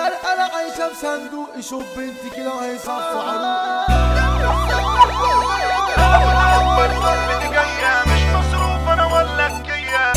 انا عايشة في صندوق شوف بنتي كده هيصفوا عروق ضربتي جاية مش مصروف انا ولا الكية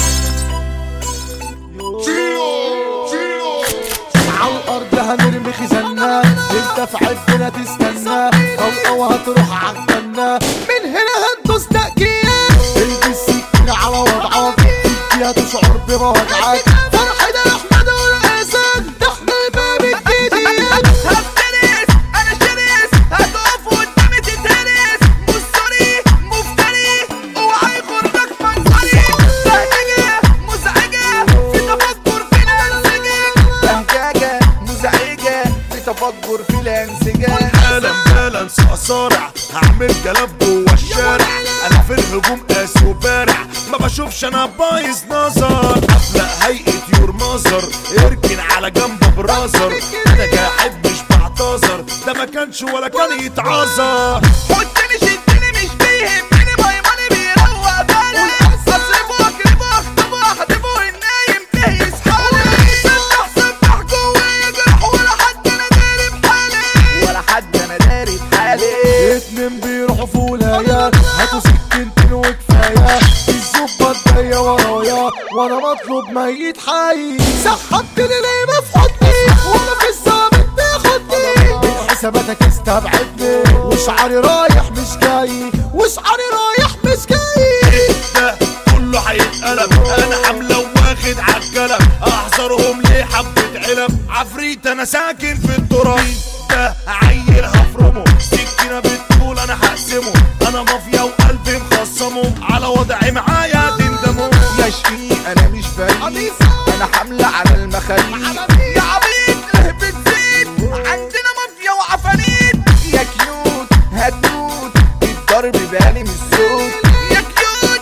على الارض هنرمي خزاننا انت في عفنا تستنى او او هتروح عالجنة من هنا هندوس تأكيد البس سكينة على وضعك فيها تشعر بوجعك فرح ده احمد والاسد ده احنا الباب الجديد هفترس انا شرس هتقف قدامي تتهرس مصري مفتري اوعى يخرجك منظري بهججة مزعجة في تفكر في الانسجة بهججة مزعجة في تفكر في الانسجة قلم بالانس اصارع هعمل جلاب جوه الشارع انا في الهجوم قاس وبارع ما بشوفش انا بايظ نظر افلق هيئة يور نظر اركن على جنب برازر انا جاحد مش بعتذر ده ما كانش ولا كان يتعذر حطني شدني مش بيهمني ميموني بيروق بالي اصرفه واكرفه اخطبه احدفه النايم به يصحالي سبح سبح جوايا جرح ولا حد انا داري بحالي ولا حد انا داري بحالي اتنين بيروحوا في ولاية هاتوا سكينتين وكفاية الزبة جاية ورايا وانا مطلوب ميت حي سحبتني ليه في حضني وانا في الثابت بياخدني من حساباتك استبعدني وشعري رايح مش جاي وشعري رايح مش جاي ده كله هيتقلب انا حملة واخد عالكلب احذرهم ليه حبة علب عفريت انا ساكن في التراب ده عيل هفرمه سكينة بتقول انا هقسمه انا مافيا وقلبي مخصمه على وضعي معايا تندموا يا شقيق انا مش بريء انا حملة على المخاريق يا عبيط ليه بتزيد عندنا مافيا وعفاريت يا كيوت هتموت الضرب بالي من الصوت يا كيوت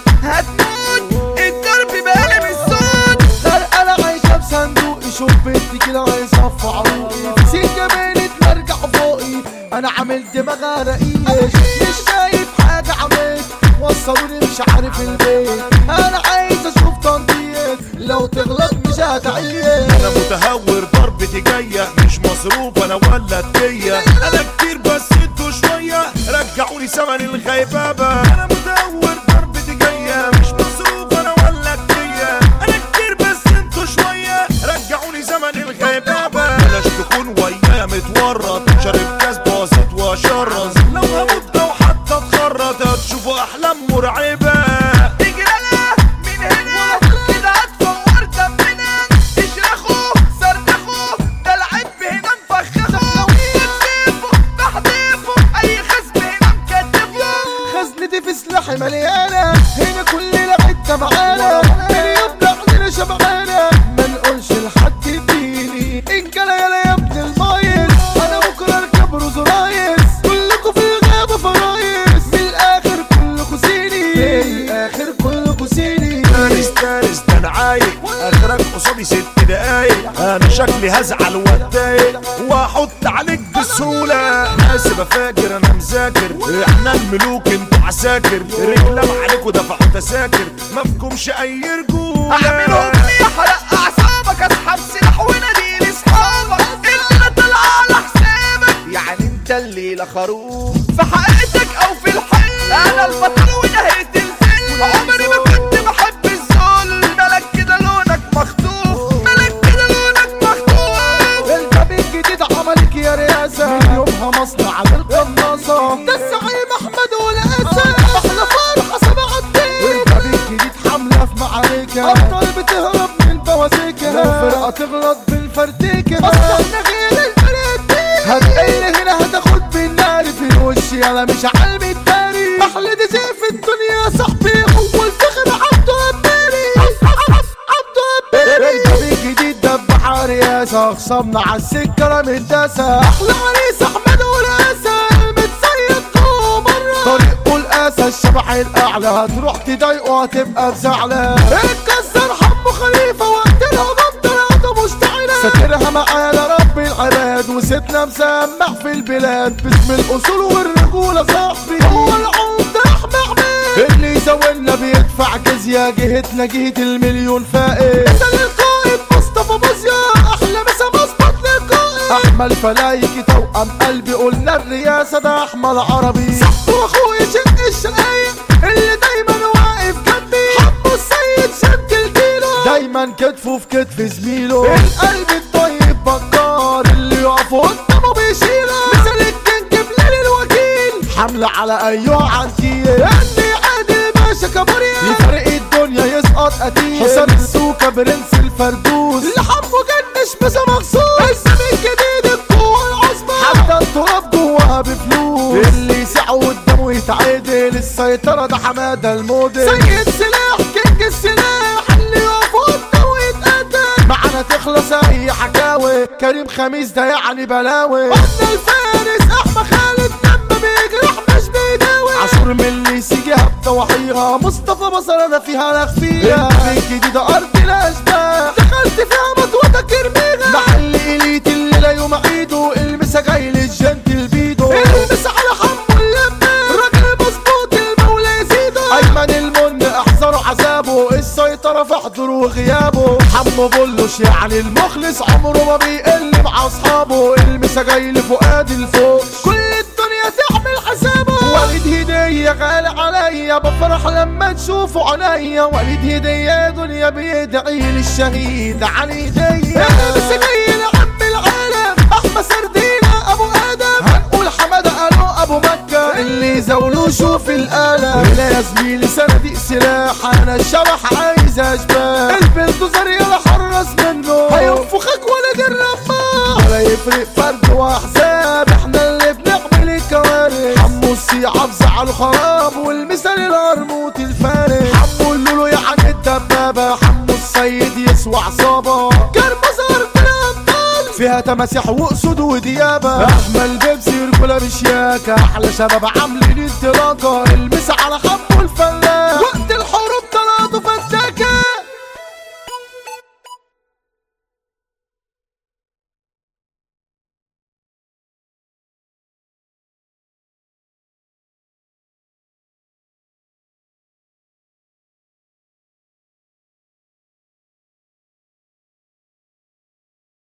هتموت الضرب بالي من الصوت غير انا عايشة بصندوق شوف بنتي كده هيصفوا عروقي في سكة بيني ترجع فوقي انا عامل دماغ رقيق مش شايف حاجة عملت وصلوني مش عارف البيت انا عايز اشوف تنطيط لو تغلط مش هتعيش انا متهور ضربتي جاية مش مصروف انا ولا تكية انا كتير بس انتوا شوية رجعوني ثمن الغيبابة انا متهور ضربتي جاية مش مصروف انا ولا تكية انا كتير بس انتوا شوية رجعوني زمن الغيبابة بلاش تكون ويايا متورط شارب كاس باظت واشرز لو هموت او حتى اتخرط هتشوفوا احلام مرعبة تجرالة من هنا كده هتفور دمنا تشرخوا صرخوا ده العب هنا مفخخوا تكتفوا تحدفوا اي خصم هنا مكتفوا خزنتي في سلاحي مليانة هنا كلنا حتة معانا اليوم عندنا شبعانة ما نقولش لحد اديني ان كان يلا يا ابن المايس انا بكرة اركب روز رايس كلكوا في الغابة فرايس من الاخر كلكوا سيني من الاخر كلكوا سيني دارس دارس ده انا عايق اخرك قصادي ست دقايق انا شكلي هزعل واتضايق واحط عليك بسهوله حاسب افاكر انا مذاكر احنا الملوك انتوا عساكر رجلام عليكوا دفعوا تساكر مفكمش اي رجوله اعملهم يحرق اعصابك اسحب سلاح ونادي لاصحابك اللي طلع على حسابك يعني انت الليله خروف في حقيقتك او في الحل انا البطل ونهيت الفيلم عمري ما كنت بحب الذل ملك كده لونك مخطوف ملك كده لونك مخطوف الباب الجديد عملك يا رئاسة من يومها مصنع القناصة ده الزعيم احمد والاسد احلى فرحة سبع الدين والباب الجديد حملة في معاركها ابطال بتهرب من بوازيكها لو فرقة تغلط بالفرتيكة بس احنا غير الفرقتين هتقل هنا هتاخد بالنار في الوش يلا مش عالمي التاريخ احلى دي زي في الدنيا صاحبي هو الفخر عبده الداري عبده الداري الباب الجديد ده بحر ياسا خصمنا على السكة رامي الداسة احلى عريس احمد والاسى متصيد جوه مرة طريق الاسى الشبح الاعلى هتروح تضايقه هتبقى بزعلة اتكسر حمو خليفة وقت الهضم طلعت مشتعلة ساترها معانا رب العباد وستنا مسمع في البلاد باسم الاصول والرجولة صاحبي هو العمدة احمد عماد اللي يزولنا بيدفع جزية جهتنا جهة المليون فائد مثل القائد مصطفى مصيا احلى مسا مظبط للقائد احمد فلايكي توأم قلبي قلنا الرئاسة ده احمد عربي صاحبه واخويا شق الشقايق اللي دايما واقف جنبي حبه السيد شد الكيلو دايما كتفه في كتف زميله القلب الطيب بكار اللي يقف قدامه بيشيله مثل الكينج بليل الوكيل حملة على ايوه عنتيل اللي عادل باشا كابوريا يفرق الدنيا يسقط قتيل حسام السوكة برنس الفردوس اللي حبه جنش بس مخصوص السنة الجديد القوة العظمى حتى التراب جواها بفلوس اللي يسع قدامه يتعدل السيطرة ده حمادة الموديل سيد سلاح كينج السلاح اللي يقف قدامه يتقدم معانا تخلص اي حكاوي كريم خميس ده يعني بلاوي قلنا الفارس احمد خالد لما بيجرح مش بيداوي عاشور من اللي سيجي هبده وحيها مصطفى بصر انا فيها لخفيها الجديدة ارض الاشباح دخلت فيها مطوطة كرميغا محل اليت اللي لا يوم عيده المسا جاي للجنتل بيدو المسا على حمو اللبة راجل مظبوط المولى يزيده ايمن المن احذروا عذابه السيطرة في حضوره وغيابه حمو بولوش يعني المخلص عمره ما بيقل مع اصحابه المسا جاي لفؤاد الفوق كل الدنيا تعمل حسابه وليد هدية غالي عليا بفرح لما تشوفوا عليا وليد هدية دنيا بيدعي للشهيد علي هدية بس جاي لعم العالم احمد سردينة ابو ادم هنقول حمادة قالوا ابو مكة اللي زولوا شوف الآلة لا يا زميلي صناديق سلاح انا الشبح عايز اشباح البلدوزر يلا حرص منه هينفخك ولد الرماح ولا يفرق فرد واحزاب احنا اللي بنعمل الكوارث حمو السيعة بزعل خراب والمثال القرموط الفارس حمو اللولو يعني الدبابة حمو السيد يسوى عصابة كرمزر بالابطال فيها تماسيح واسود وديابة احمل بيبسي رجولة بشياكة احلى شباب عاملين انطلاقة المس على حمو الفلاح